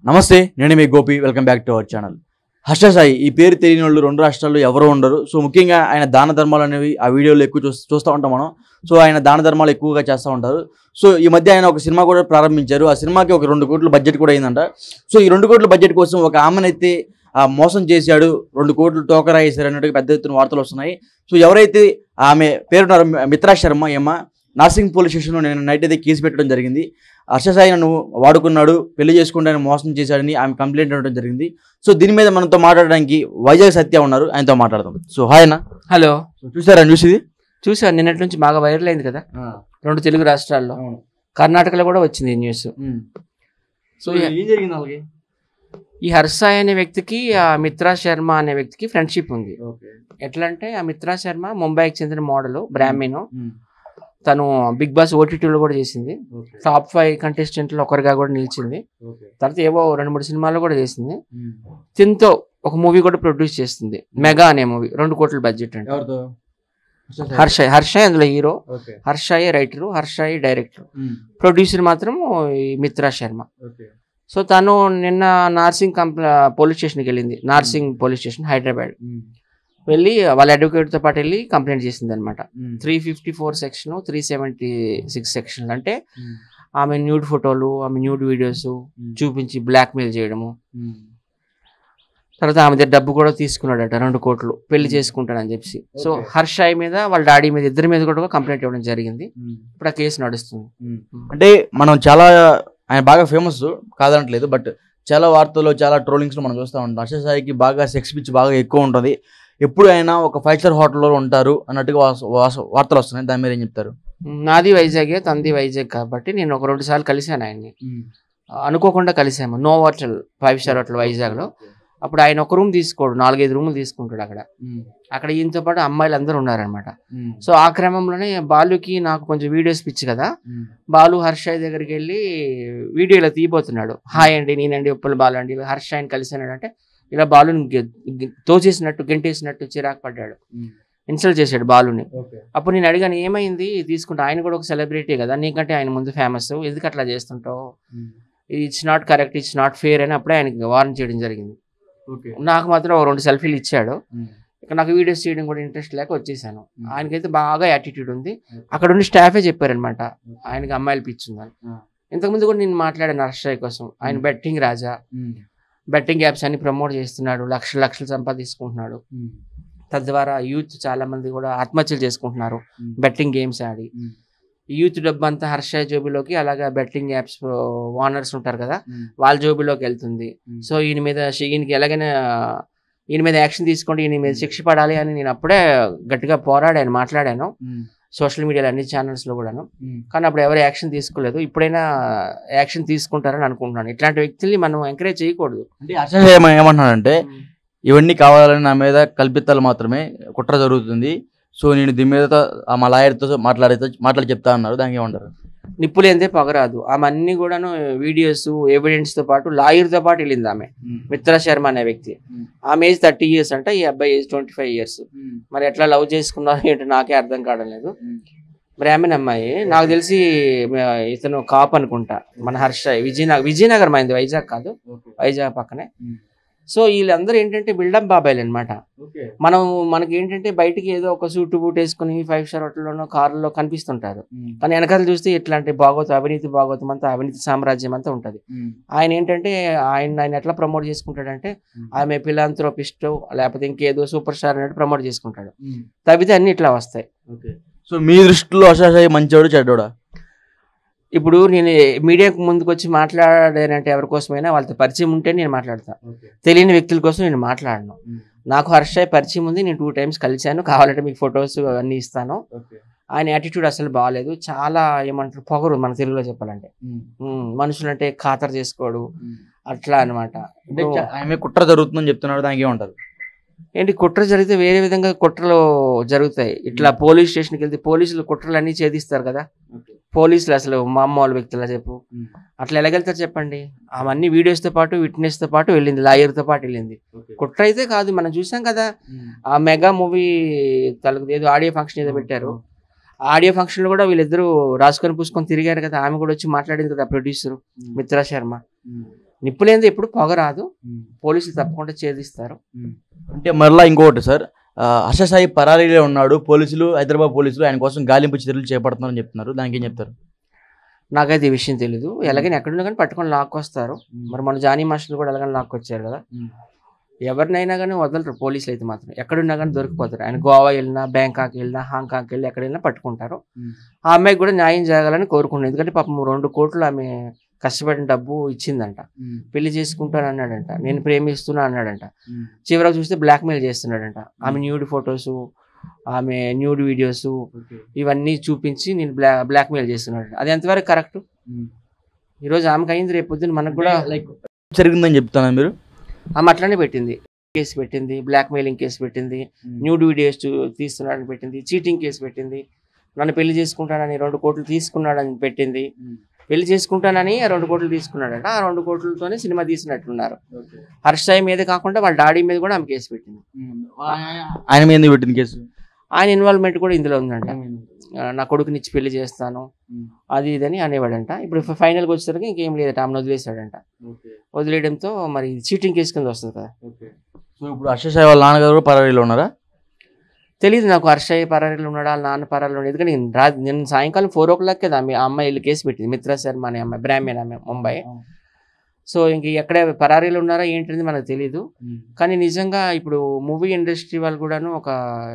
నమస్తే నేను మీ Gopi welcome back to our channel Harsha Sai ఈ పేరు తెలియని వాళ్ళు రెండు రాష్ట్రాల్లో ఎవరు ఉండరు సో ముఖ్యంగా ఆయన దాన ధర్మాలు అనేవి ఆ వీడియోలో ఎక్కువ చూస్ చూస్తూ ఉంటాం మనం సో ఆయన దాన ధర్మాలు ఎక్కువగా చేస్తూ ఉంటారు సో ఈ మధ్య ఆయన ఒక సినిమా కూడా ప్రారంభించారు ఆ సినిమాకి ఒక రెండు కోట్ల బడ్జెట్ కూడా అయిందంట సో ఈ రెండు కోట్ల బడ్జెట్ కోసం ఒక ఆమెనైతే ఆ మోసం చేశాడు రెండు కోట్లు టోకరా వేశారు అన్నట్టుగా పెద్ద ఎత్తున వార్తలు వస్తున్నాయి సో ఎవరైతే ఆమె పేరున్నారు మిత్రా శర్మ ఏమ నార్సింగ్ పోలీస్ స్టేషన్లో నేను నైట్ అయితే కేసు పెట్టడం జరిగింది హర్ష సాయి నన్ను వాడుకున్నాడు పెళ్లి చేసుకుంటానని మోసం చేశాడని ఆమె కంప్లైంట్ ఇవ్వడం జరిగింది సో దీని మీద మనతో మాట్లాడడానికి వైజాగ్ సత్య ఉన్నారు ఆయనతో మాట్లాడదాం సో హాయ్ అన్న హలో సో చూసారా న్యూస్ ఇది చూసాను నిన్నటి నుంచి బాగా వైరల్ అయింది కదా రెండు తెలుగు రాష్ట్రాల్లో అవును. కర్ణాటకలో కూడా వచ్చింది ఈ న్యూస్ సో ఏం జరిగింది వాళ్ళకి ఈ హర్సాయ్ అనే వ్యక్తికి ఆ మిత్రా శర్మ అనే వ్యక్తికి ఫ్రెండ్షిప్ ఉంది ఓకే ఎట్లా అంటే ఆ మిత్రా శర్మ ముంబైకి చెందిన మోడల్ బ్రాహ్మీను తను బిగ్ బాస్ ఓటీటీలో కూడా చేసింది టాప్ ఫైవ్ కంటెస్టెంట్లో ఒకరిగా కూడా నిలిచింది తర్వాత ఏవో రెండు మూడు సినిమాలు కూడా చేసింది తింతో ఒక మూవీ కూడా ప్రొడ్యూస్ చేస్తుంది మెగా అనే మూవీ రెండు కోట్ల బడ్జెట్ అంటే ఎవరితో హర్షయ్ హర్షయ్ అందులో hero okay Harshai writer Harshai director producer మాత్రం ఈ మిత్రా శర్మ ఓకే సో తను నిన్న నార్సింగ్ కంప్ల పోలీస్ స్టేషన్కి వెళ్ళింది నార్సింగ్ పోలీస్ స్టేషన్ హైదరాబాద్ వెళ్ళి వాళ్ళ అడ్వకేట్తో పాటు వెళ్ళి కంప్లైంట్ చేసింది అనమాట three fifty four section three seventy six section అంటే ఆమె న్యూడ్ ఫోటోలు ఆమె న్యూడ్ వీడియోస్ చూపించి బ్లాక్మెయిల్ చేయడము తర్వాత ఆమె దగ్గర డబ్బు కూడా తీసుకున్నాడట రెండు కోట్లు పెళ్లి చేసుకుంటానని చెప్పి సో Okay. హర్షాయి మీద వాళ్ళ డాడీ మీద ఇద్దరి మీద కూడా కంప్లైంట్ ఇవ్వడం జరిగింది ఇప్పుడు ఆ కేసు నడుస్తుంది అంటే మనం చాలా ఆయన బాగా ఫేమస్ కాదనట్లేదు బట్ చాలా వార్తల్లో చాలా ట్రోలింగ్స్ మనం చూస్తూ ఉంటాం హర్ష సాయికి బాగా సెక్స్ పిచ్ బాగా ఎక్కువ ఉంటుంది ఎప్పుడు ఆయన ఒక ఫైవ్ స్టార్ హోటల్లో ఉంటారు అన్నట్టుగా వాస- వాస- వార్తలు వస్తున్నాయి దాని మీద ఏం చెప్తారు నాది వైజాగే తంది వైజాగ్ కాబట్టి నేను ఒక రెండు సార్లు కలిశాను ఆయన్ని అనుకోకుండా కలిసాము no hotel five star hotel వైజాగ్లో అప్పుడు ఆయన ఒక రూమ్ తీసుకోడు నాలుగైదు రూములు తీసుకుంటాడు అక్కడ అక్కడ ఈయనతో పాటు అమ్మాయిలు అందరూ ఉన్నారనమాట సో ఆ క్రమంలోనే బాలుకి నాకు కొంచెం వీడియోస్ పిచ్చి కదా బాలు హర్షాయ్ దగ్గరికి వెళ్ళి వీడియో ఇలా తీయబోతున్నాడు హాయ్ అండి నేనండి ఉప్పల బాలు అండి హర్షాయ్ని కలిసాడు అంటే ఇలా బాలుని గె- గె- తోచేసినట్టు గెంటేసినట్టు చిరాకు పడ్డాడు ఇన్సల్ట్ చేశాడు బాలుని అప్పుడు నేను అడిగాను ఏమైంది తీసుకుంటా ఆయన కూడా ఒక సెలబ్రిటీ కదా నీకంటే ఆయన ముందు ఫేమస్ ఎందుకు అట్లా చేస్తుంటావు it's not correct it's not fair అని అప్పుడే ఆయనకి వార్న్ చేయడం జరిగింది ఓకే నాకు మాత్రం ఓ రెండు సెల్ఫీలు ఇచ్చాడు ఇక నాకు వీడియోస్ చేయడం కూడా ఇంట్రెస్ట్ లేక వచ్చేసాను ఆయనకైతే బాగా యాటిట్యూడ్ ఉంది అక్కడ ఉండి స్టాఫే చెప్పారనమాట ఆయనకి అమ్మాయిలు పిచ్చుందని ఇంతకుముందు కూడా నేను మాట్లాడాను హర్షాయ్ కోసం ఆయన బెట్టింగ్ రాజా బెట్టింగ్ యాప్స్ అన్ని ప్రమోట్ చేస్తున్నాడు లక్షలు లక్షలు సంపాదించుకుంటున్నాడు తద్వారా యూత్ చాలా మంది కూడా ఆత్మహత్యలు చేసుకుంటున్నారు బెట్టింగ్ గేమ్స్ ఆడి ఈ యూత్ డబ్బు అంతా హర్షాయ్ జోబిలోకి అలాగా బెట్టింగ్ యాప్స్ ఓనర్స్ ఉంటారు కదా వాళ్ళ జోబిలోకి వెళ్తుంది సో ఈయన మీద శి- ఈయనకి ఎలాగైనా ఈయన మీద యాక్షన్ తీసుకోండి ఈయన మీద శిక్ష పడాలి అని నేను అప్పుడే గట్టిగా పోరాడాను మాట్లాడాను సోషల్ మీడియాలో అన్ని ఛానల్స్లో కూడాను కానీ అప్పుడు ఎవరు యాక్షన్ తీసుకోలేదు ఇప్పుడైనా యాక్షన్ తీసుకుంటారని అనుకుంటున్నాను ఇట్లాంటి వ్యక్తుల్ని మనం ఎంకరేజ్ చేయకూడదు అంటే హర్ష సాయి ఏమ- ఏమంటున్నాడంటే ఇవన్నీ కావాలని నా మీద కల్పితాలు మాత్రమే కుట్ర జరుగుతుంది సో నేను దీని మీద ఆ మా లాయర్తో మాట్లాడే మాట్లాడి చెప్తా అన్నారు దానికి ఏమంటారు నిప్పులేందే పగరాదు ఆమె అన్ని కూడాను వీడియోస్ ఎవిడెన్స్ తో పాటు లాయర్ తో పాటు వెళ్ళింది ఆమె మిత్రా శర్మ అనే వ్యక్తి ఆమె ఏజ్ థర్టీ ఇయర్స్ అంటే ఈ అబ్బాయి ఏజ్ ట్వంటీ ఫైవ్ ఇయర్స్ మరి ఎట్లా లవ్ చేసుకున్నారో ఏంటో నాకే అర్థం కావడం లేదు బ్రాహ్మణ్ అమ్మాయి నాకు తెలిసి మ- ఇతను కాప్ అనుకుంటా మన హర్ష విజయనగర్ విజయనగర్ మైంది వైజాగ్ కాదు వైజాగ్ పక్కనే సో వీళ్ళందరూ ఏంటంటే బిల్డప్ బాబాయిలు అనమాట మనం మనకి ఏంటంటే బయటికి ఏదో ఒక సూట్ బూట్ వేసుకుని ఫైవ్ స్టార్ హోటల్లోనో కార్లలో కనిపిస్తుంటారు కానీ వెనకాల చూస్తే ఇట్లాంటి భాగవతం అవినీతి భాగవతం అంతా అవినీతి సామ్రాజ్యం అంతా ఉంటుంది ఆయన ఏంటంటే ఆయన ఆయన ఎట్లా ప్రమోట్ చేసుకుంటాడంటే ఆమె పిలాంథ్రోపిస్ట్ లేకపోతే ఇంకేదో సూపర్ స్టార్ అన్నట్టు ప్రమోట్ చేసుకుంటాడు తప్పితే అన్ని ఇట్లా వస్తాయి సో మీ దృష్టిలో హర్ష సాయి మంచోడు చెడ్డోడా ఇప్పుడు నేను మీడియాకు ముందుకు వచ్చి మాట్లాడానంటే ఎవరి కోసమైనా వాళ్ళతో పరిచయం ఉంటే నేను మాట్లాడతా తెలియని వ్యక్తుల కోసం నేను మాట్లాడను నాకు హర్ష పరిచయం ఉంది నేను టూ టైమ్స్ కలిశాను కావాలంటే మీకు ఫొటోస్ అన్నీ ఇస్తాను ఆయన యాటిట్యూడ్ అసలు బాగాలేదు చాలా ఏమంటారు పొగరు మన తెలుగులో చెప్పాలంటే ఉమ్, మనుషులంటే ఖాతరు చేసుకోడు అట్లా అనమాట అంటే చ- ఆమె కుట్ర జరుగుతుందని చెప్తున్నాడు దానికి ఏమంటారు ఏంటి కుట్ర జరిగితే వేరే విధంగా కుట్రలు జరుగుతాయి ఇట్లా పోలీస్ స్టేషన్కి వెళ్తే పోలీసులు కుట్రలు అన్నీ ఛేదిస్తారు కదా పోలీసులు అసలు మామూలు వ్యక్తులా చెప్పు అట్లా ఎలాగెళ్తారు చెప్పండి అవన్నీ వీడియోస్తో పాటు విట్నెస్తో పాటు వెళ్ళింది లాయర్తో పాటు వెళ్ళింది కుట్ర అయితే కాదు మనం చూసాం కదా ఆ మెగా మూవీ తలకు ఏదో ఆడియో ఫంక్షన్ ఏదో పెట్టారు ఆడియో ఫంక్షన్లో కూడా వీళ్ళిద్దరూ రాసుకొని పూసుకొని తిరిగారు కదా ఆమె కూడా వచ్చి మాట్లాడింది కదా ప్రొడ్యూసర్ మిత్రా శర్మ నిప్పు లేనిది ఎప్పుడు పొగ రాదు పోలీసులు తప్పకుండా ఛేదిస్తారు అంటే మరలా ఇంకొకటి సార్ ఆ, హర్ష సాయి పరారీలో ఉన్నాడు పోలీసులు హైదరాబాద్ పోలీసులు ఆయన కోసం గాలింపు చర్యలు చేపడుతున్నారని చెప్తున్నారు దానికి ఏం చెప్తారు నాకైతే ఈ విషయం తెలీదు ఎలాగైనా ఎక్కడున్నా కానీ పట్టుకొని లాక్కొస్తారు మరి మన జానీ మాస్టర్లు కూడా ఎలాగైనా లాక్కొచ్చారు కదా ఎవరినైనా కానీ వదలరు పోలీసులు అయితే మాత్రం ఎక్కడున్నా కానీ దొరికిపోతారు ఆయన గోవా వెళ్ళినా బ్యాంకాక్ వెళ్ళినా హాంకాంగ్ వెళ్ళి ఎక్కడ వెళ్ళినా పట్టుకుంటారు ఆ అమ్మాయికి కూడా న్యాయం జరగాలని కోరుకున్నాను ఎందుకంటే పాపం రెండు కోట్లు ఆమె కష్టపడిన డబ్బు ఇచ్చిందంట పెళ్లి చేసుకుంటాను అన్నాడంట నేను ప్రేమిస్తున్నా అన్నాడంట చివరకు చూస్తే బ్లాక్మెయిల్ చేస్తున్నాడంట ఆమె న్యూడ్ ఫొటోస్ ఆమె న్యూడ్ వీడియోస్ ఇవన్నీ చూపించి నేను బ్లా బ్లాక్మెయిల్ చేస్తున్నాడు అది ఎంతవరకు కరెక్ట్ ఈరోజు ఆమెకు అయింది రేపు పొద్దున్న మనకు కూడా లైక్ జరిగిందని చెప్తాను మీరు ఆమె అట్లనే పెట్టింది కేసు పెట్టింది బ్లాక్మెయిలింగ్ కేసు పెట్టింది న్యూడ్ వీడియోస్ చూ- తీస్తున్నాడని పెట్టింది చీటింగ్ కేసు పెట్టింది నన్ను పెళ్లి చేసుకుంటానని రెండు కోట్లు తీసుకున్నాడని పెట్టింది పెళ్లి చేసుకుంటానని ఆ రెండు కోట్లు తీసుకున్నాడట ఆ రెండు కోట్లతోనే సినిమా తీసినట్లున్నారు హర్ష సాయి మీద కాకుండా వాళ్ళ డాడీ మీద కూడా ఆమె కేసు పెట్టింది ఆయన మీద ఎందుకు పెట్టింది కేసు ఆయన ఇన్వాల్వ్మెంట్ కూడా ఇందులో ఉందంట ఆ, నా కొడుకుని ఇచ్చి పెళ్లి చేస్తాను అది ఇదని అనేవాడంట ఇప్పుడు ఫైనల్కి వచ్చేసరికి ఇంకేం లేదట ఆమెను వదిలేశాడంట వదిలేయడంతో మరి చీటింగ్ కేసు కింద వస్తుంది కదా సో ఇప్పుడు హర్ష సాయి వాళ్ళ నాన్నగారు కూడా పరారీలో ఉన్నారా తెలియదు నాకు హర్షయ్య పరారీలు ఉన్నాడా వాళ్ళ నాన్న పరారీలు ఉన్నాడు ఎందుకంటే నేను రా నేను సాయంకాలం ఫోర్ ఓ క్లాక్ కదా ఆమె ఆ అమ్మాయి వెళ్ళి కేసు పెట్టింది మిత్రా శర్మ అనే అమ్మాయి బ్రాహ్మణ్ ఆమె ముంబై సో ఇంక ఎక్కడ పరారీలు ఉన్నారా ఏంటిది మనకు తెలియదు కానీ నిజంగా ఇప్పుడు మూవీ ఇండస్ట్రీ వాళ్ళు కూడాను ఒక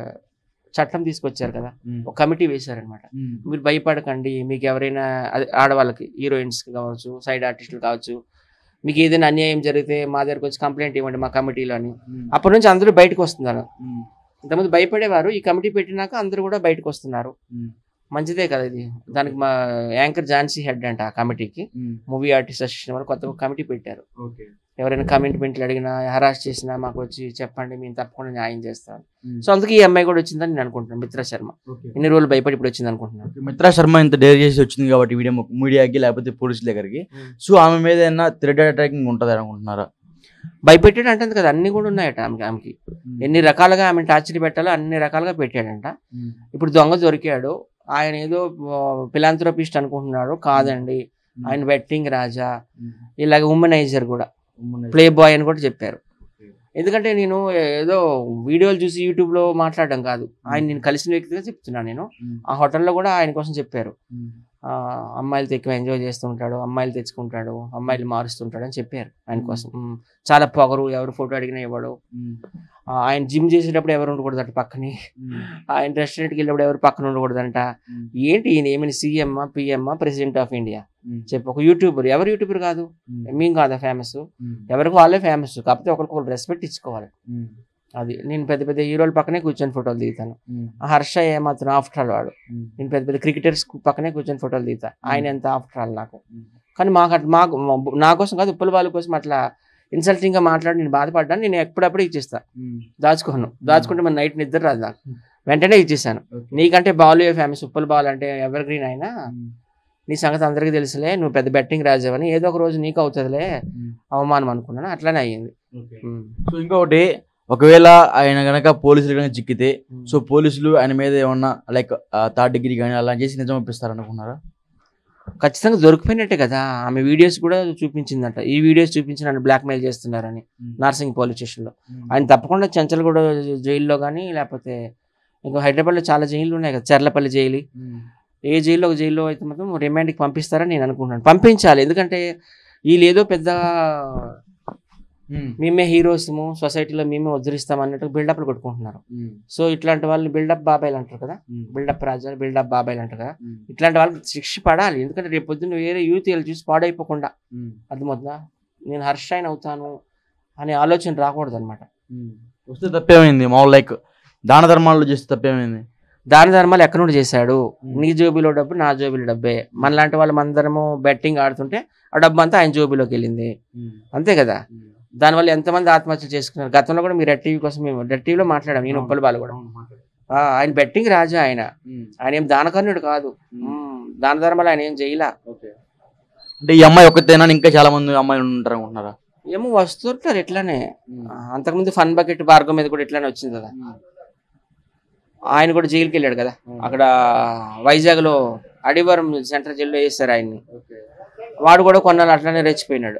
చట్టం తీసుకొచ్చారు కదా ఒక కమిటీ వేశారనమాట మీరు భయపడకండి మీకు ఎవరైనా అదే ఆడవాళ్ళకి హీరోయిన్స్ కావచ్చు సైడ్ ఆర్టిస్టులు కావచ్చు మీకు ఏదైనా అన్యాయం జరిగితే మా దగ్గరకు వచ్చి కంప్లైంట్ ఇవ్వండి మా కమిటీలో అని అప్పటి నుంచి అందరూ బయటకు వస్తున్నారు ఇంతకుముందు భయపడేవారు ఈ కమిటీ పెట్టినాక అందరూ కూడా బయటకు వస్తున్నారు మంచిదే కదా ఇది దానికి మా యాంకర్ ఝాన్సీ హెడ్ అంట ఆ కమిటీకి మూవీ ఆర్టిస్ట్ అసోసియేషన్ వాళ్ళు కొత్త కమిటీ పెట్టారు ఎవరైనా కమిట్మెంట్లు అడిగినా హరాస్ చేసినా మాకు వచ్చి చెప్పండి మేము తప్పకుండా న్యాయం చేస్తాం సో అందుకే ఈ అమ్మాయి కూడా వచ్చిందని నేను అనుకుంటున్నాను మిత్ర శర్మ ఇన్ని రోజులు భయపడి ఇప్పుడు వచ్చింది అనుకుంటున్నాను మిత్రా శర్మ ఇంత డేర్ చేసి వచ్చింది కాబట్టి వీడియో మీడియాకి లేకపోతే పోలీసుల దగ్గరికి సో ఆమె మీద ఏదైనా థ్రెడ్ అటాకింగ్ ఉంటుంది అనుకుంటున్నారా భయపెట్టాడు అంటుంది కదా అన్ని కూడా ఉన్నాయట ఆమెకి ఆమెకి ఎన్ని రకాలుగా ఆమె టార్చర్ పెట్టాలో అన్ని రకాలుగా పెట్టాడంట ఇప్పుడు దొంగ దొరికాడు ఆయన ఏదో పిలాంథ్రోపిస్ట్ అనుకుంటున్నాడు కాదండి ఆయన బెట్టింగ్ రాజా ఇలాగ ఉమెనైజర్ కూడా ప్లే బాయ్ అని కూడా చెప్పారు ఎందుకంటే నేను ఏదో వీడియోలు చూసి యూట్యూబ్ లో మాట్లాడడం కాదు ఆయన నేను కలిసిన వ్యక్తిగా చెప్తున్నాను నేను ఆ హోటల్లో కూడా ఆయన కోసం చెప్పారు ఆ, అమ్మాయిలతో ఎక్కువ ఎంజాయ్ చేస్తుంటాడు అమ్మాయిలు తెచ్చుకుంటాడు అమ్మాయిలు మారుస్తుంటాడు అని చెప్పారు ఆయన కోసం ఉమ్, చాలా పొగరు ఎవరు ఫోటో అడిగినా ఇవ్వడు ఆ, ఆయన జిమ్ చేసేటప్పుడు ఎవరు ఉండకూడదు అటు పక్కనే ఆయన రెస్టారెంట్కి వెళ్ళినప్పుడు ఎవరు పక్కన ఉండకూడదంట ఏంటి ఈయన ఏమైనా CM PM president of India చెప్పు ఒక యూట్యూబర్ ఎవరు యూట్యూబర్ కాదు మేము కాదా ఫేమస్ ఎవరికి వాళ్ళే ఫేమస్ కాకపోతే ఒకరికొకరు రెస్పెక్ట్ ఇచ్చుకోవాలి అది నేను పెద్ద పెద్ద హీరోల పక్కనే కూర్చొని ఫోటోలు దిగుతాను ఆ హర్ష ఏమాత్రం ఆఫ్టర్ ఆల్ వాడు నేను పెద్ద పెద్ద క్రికెటర్స్ పక్కనే కూర్చొని ఫోటోలు దిగుతా ఆయన ఎంత ఆఫ్టర్ ఆల్ నాకు కానీ మాకు అట్లా మాకు నా కోసం కాదు ఉప్పల వాళ్ళ కోసం అట్లా ఇన్సల్టింగ్ గా మాట్లాడి నేను బాధపడ్డాను నేను ఎప్పుడప్పుడు ఇచ్చేస్తా దాచుకోను దాచుకుంటే మన నైట్ నిద్ర రాదు నాకు వెంటనే ఇచ్చేసాను నీకంటే బాలు ఫేమస్ ఉప్పల బాల్ అంటే ఎవర్ గ్రీన్ అయినా నీ సంగతి అందరికీ తెలుసులే నువ్వు పెద్ద బెట్టింగ్ రాజావని ఏదో ఒక రోజు నీకు అవుతుందిలే అవమానం అనుకున్నాను అట్లానే అయ్యింది ఉమ్. సో ఇంకొకటి ఒకవేళ ఆయన గనక పోలీసులు కనుక చిక్కితే సో పోలీసులు ఆయన మీద ఏమన్నా లైక్ థర్డ్ డిగ్రీ కానీ అలా చేసి నిజం ఒప్పిస్తారు అనుకున్నారా ఖచ్చితంగా దొరికిపోయినట్టే కదా ఆమె వీడియోస్ కూడా చూపించిందంట ఈ వీడియోస్ చూపించి నన్ను బ్లాక్మెయిల్ చేస్తున్నారని నార్సింగ్ పోలీస్ స్టేషన్లో ఆయన తప్పకుండా చెంచల్గూడ జైల్లో కానీ లేకపోతే ఇంకా హైదరాబాద్లో చాలా జైళ్ళు ఉన్నాయి కదా చర్లపల్లి జైలు ఏ జైల్లో ఒక జైల్లో అయితే మాత్రం రిమాండ్కి పంపిస్తారని నేను అనుకుంటున్నాను పంపించాలి ఎందుకంటే వీళ్ళు ఏదో పెద్ద మేమే హీరోస్ము సొసైటీలో మేమే ఉద్ధరిస్తాం అన్నట్టు బిల్డప్లు కొట్టుకుంటున్నారు సో ఇట్లాంటి వాళ్ళు బిల్డప్ బాబాయ్లు అంటారు కదా బిల్డప్ రాజా బిల్డప్ బాబాయ్లు అంటారు కదా ఇట్లాంటి వాళ్ళకి శిక్ష పడాలి ఎందుకంటే రేపు పొద్దున్న వేరే యూత్ వీళ్ళు చూసి పాడైపోకుండా అర్థమవుతుందా నేను హర్ష అయిన అవుతాను అనే ఆలోచన రాకూడదు అనమాట వస్తే తప్పేమైంది మామూలు లైక్ దాన ధర్మాల్లో చేస్తే తప్పేమైంది దాని ధర్మాలు ఎక్కడ నుండి చేశాడు నీ జోబీలో డబ్బు నా జోబీలో డబ్బే మనలాంటి వాళ్ళు మందరము బెట్టింగ్ ఆడుతుంటే ఆ డబ్బు అంతా ఆయన జోబీలోకి వెళ్ళింది అంతే కదా దానివల్ల ఎంతమంది ఆత్మహత్యలు చేసుకున్నారు గతంలో కూడా మీరు రెడ్ టీవీ కోసం మేము రెడ్ టీవీలో మాట్లాడాం నేను ఉప్పల బాలు కూడా ఆ, ఆయన బెట్టింగ్ రాజా ఆయన ఆయన ఏం దానకర్ణుడు కాదు ఉమ్, దాన ధర్మాలు ఆయన ఏం చేయలా అంటే ఈ అమ్మాయి ఒక్కతేనా ఇంకా చాలా మంది అమ్మాయిలు ఉంటారు అనుకుంటున్నారా ఏమో వస్తుంటారు ఇట్లానే ఆ, అంతకుముందు ఫన్ బకెట్ భార్గవ్ మీద కూడా ఇట్లానే వచ్చింది కదా ఆయన కూడా జైలుకి వెళ్ళాడు కదా అక్కడ వైజాగ్ లో అడివరం సెంట్రల్ జైల్లో వేస్తారు ఆయన్ని వాడు కూడా కొన్నాళ్ళు అట్లానే రెచ్చిపోయినాడు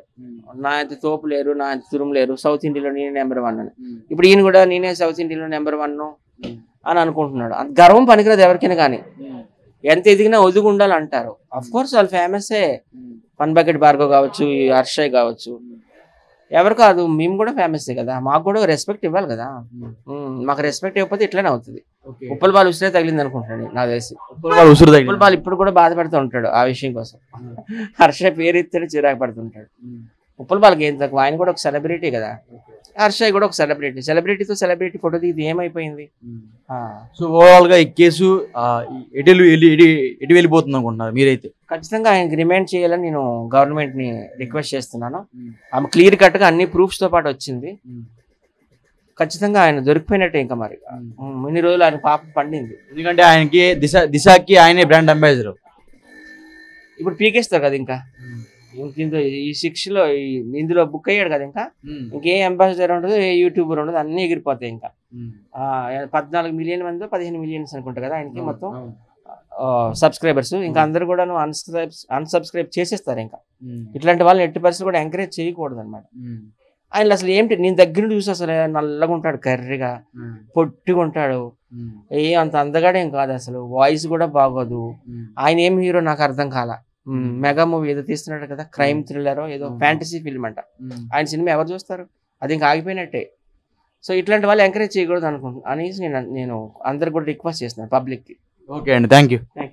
నా అంత తోపు లేరు నా అంత తురుము లేరు సౌత్ ఇండియాలో నేనే నెంబర్ వన్ అని ఇప్పుడు ఈయన కూడా నేనే సౌత్ ఇండియాలో నెంబర్ వన్ అని అనుకుంటున్నాడు అంత గర్వం పనికిరాదు ఎవరికైనా కానీ ఎంత ఎదిగినా ఒదిగి ఉండాలి అంటారు అఫ్ కోర్స్ వాళ్ళు ఫేమసే పన్ బకెట్ భార్గవ్ కావచ్చు ఈ హర్షయ్ కావచ్చు ఎవరు కాదు మేము కూడా ఫేమసే కదా మాకు కూడా రెస్పెక్ట్ ఇవ్వాలి కదా ఉమ్, మాకు రెస్పెక్ట్ ఇవ్వకపోతే ఇట్లానే అవుతుంది ఉప్పల బాల్ ఉసిరే తగిలింది అనుకుంటాను నాకు తెలిసి వాళ్ళు ఉసురు ఉప్పల తగిలి బాల్ ఇప్పుడు కూడా బాధపడుతూ ఉంటాడు ఆ విషయం కోసం హర్ష పేరు ఎత్తాడు చిరాకు పడుతుంటాడు ఉప్పల బాల్కి ఏం తక్కువ ఆయన కూడా ఒక సెలబ్రిటీ కదా హర్షయ్ కూడా ఒక సెలబ్రిటీ సెలబ్రిటీతో సెలబ్రిటీ ఫోటో దిగి ఏమైపోయింది ఆ, సో ఓవరాల్ గా ఈ కేసు ఆ, ఎటు వెళ్ళి- ఎటు ఎటు- ఎటు వెళ్ళిపోతుంది అనుకుంటున్నారు మీరైతే ఖచ్చితంగా ఆయనకి రిమైండ్ చేయాలని నేను గవర్నమెంట్ ని రిక్వెస్ట్ చేస్తున్నాను ఆమె క్లియర్ కట్ గా అన్ని ప్రూఫ్స్ తో పాటు వచ్చింది ఖచ్చితంగా ఆయన దొరికిపోయినట్టే ఇంకా మరి ఉమ్, ఇన్ని రోజులు ఆయన పాపం పండింది ఎందుకంటే ఆయనకి దిశ దిశకి ఆయనే బ్రాండ్ అంబాసిడర్ ఇప్పుడు పీకేస్తారు కదా ఇంకా ఇంక ఇందులో ఈ శిక్షలో ఈ- ఇందులో బుక్ అయ్యాడు కదా ఇంకా ఇంకే అంబాసిడర్ ఉండదు ఏ యూట్యూబర్ ఉండదు అన్ని ఎగిరిపోతాయి ఇంకా ఆ, పద్నాలుగు మిలియన్ మంది పదిహేను మిలియన్స్ అనుకుంటా కదా ఆయనకి మొత్తం సబ్స్క్రైబర్స్ ఇంకా అందరు కూడా అన్సబ్స్క్రైబ్ అన్సబ్స్క్రైబ్ చేసేస్తారు ఇంకా ఇట్లాంటి వాళ్ళని ఎట్టి పరిస్థితులు కూడా ఎంకరేజ్ చేయకూడదు అనమాట ఆయన అసలు ఏంటి నేను దగ్గర నుండి చూసి అసలు నల్లగా ఉంటాడు కర్రీగా పొట్టిగా ఉంటాడు ఏ అంత అందగాడేం కాదు అసలు వాయిస్ కూడా బాగోదు ఆయన ఏం హీరో నాకు అర్థం కాల మ్, మెగా మూవీ ఏదో తీస్తున్నాడు కదా క్రైమ్ థ్రిల్లర్ ఏదో Hmm. ఫ్యాంటసీ ఫిల్మ్ అంట ఆయన సినిమా ఎవరు చూస్తారు అది ఇంకా ఆగిపోయినట్టే సో ఇట్లాంటి వాళ్ళు ఎంకరేజ్ చేయకూడదు అనుకుంటున్నాను అనేసి నేను నేను అందరికి కూడా రిక్వెస్ట్ చేస్తున్నాను పబ్లిక్కి ఓకే అండి థ్యాంక్ యూ